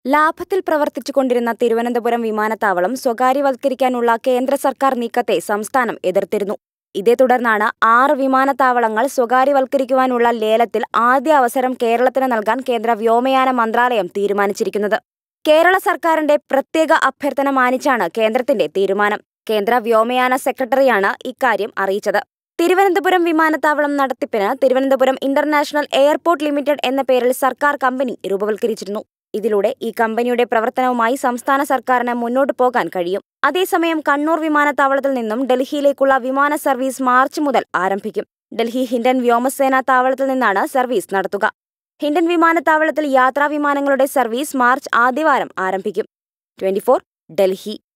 ലാഭത്തിൽ പ്രവർത്തിച്ചുകൊണ്ടിരുന്ന തിരുവനന്തപുരം വിമാനത്താവളം സ്വകാര്യവൽക്കരിക്കാനുള്ള കേന്ദ്ര സർക്കാർ നീക്കത്തെ സംസ്ഥാനം എതിർത്തിരുന്നു ഇതേ തുടർന്നാണ് ആറ് വിമാനത്താവളങ്ങൾ സ്വകാര്യവൽക്കരിക്കുവാനുള്ള ലേലത്തിൽ ആദ്യ അവസരം കേരളത്തിന് നൽകാൻ കേന്ദ്ര വ്യോമയാന മന്ത്രാലയം തീരുമാനിച്ചിരിക്കുന്നത് കേരള സർക്കാരിന്റെ പ്രത്യേക അഭ്യർത്ഥന മാനിച്ചാണ് കേന്ദ്രത്തിന്റെ തീരുമാനം കേന്ദ്ര വ്യോമയാന സെക്രട്ടറിയാണ് ഇക്കാര്യം അറിയിച്ചത് തിരുവനന്തപുരം വിമാനത്താവളം നടത്തിപ്പിന് തിരുവനന്തപുരം ഇന്റർനാഷണൽ എയർപോർട്ട് ലിമിറ്റഡ് എന്ന പേരിൽ സർക്കാർ കമ്പനി രൂപവൽക്കരിച്ചിരുന്നു ഇതിലൂടെ ഈ കമ്പനിയുടെ പ്രവർത്തനവുമായി സംസ്ഥാന സർക്കാരിന് മുന്നോട്ടു പോകാൻ കഴിയും അതേസമയം കണ്ണൂർ വിമാനത്താവളത്തിൽ നിന്നും ഡൽഹിയിലേക്കുള്ള വിമാന സർവീസ് മാർച്ച് മുതൽ ആരംഭിക്കും ഡൽഹി ഹിൻഡൻ വ്യോമസേന താവളത്തിൽ നിന്നാണ് സർവീസ് നടത്തുക ഹിൻഡൻ വിമാനത്താവളത്തിൽ യാത്രാ വിമാനങ്ങളുടെ സർവീസ് മാർച്ച് ആദ്യവാരം ആരംഭിക്കും ട്വന്റി ഡൽഹി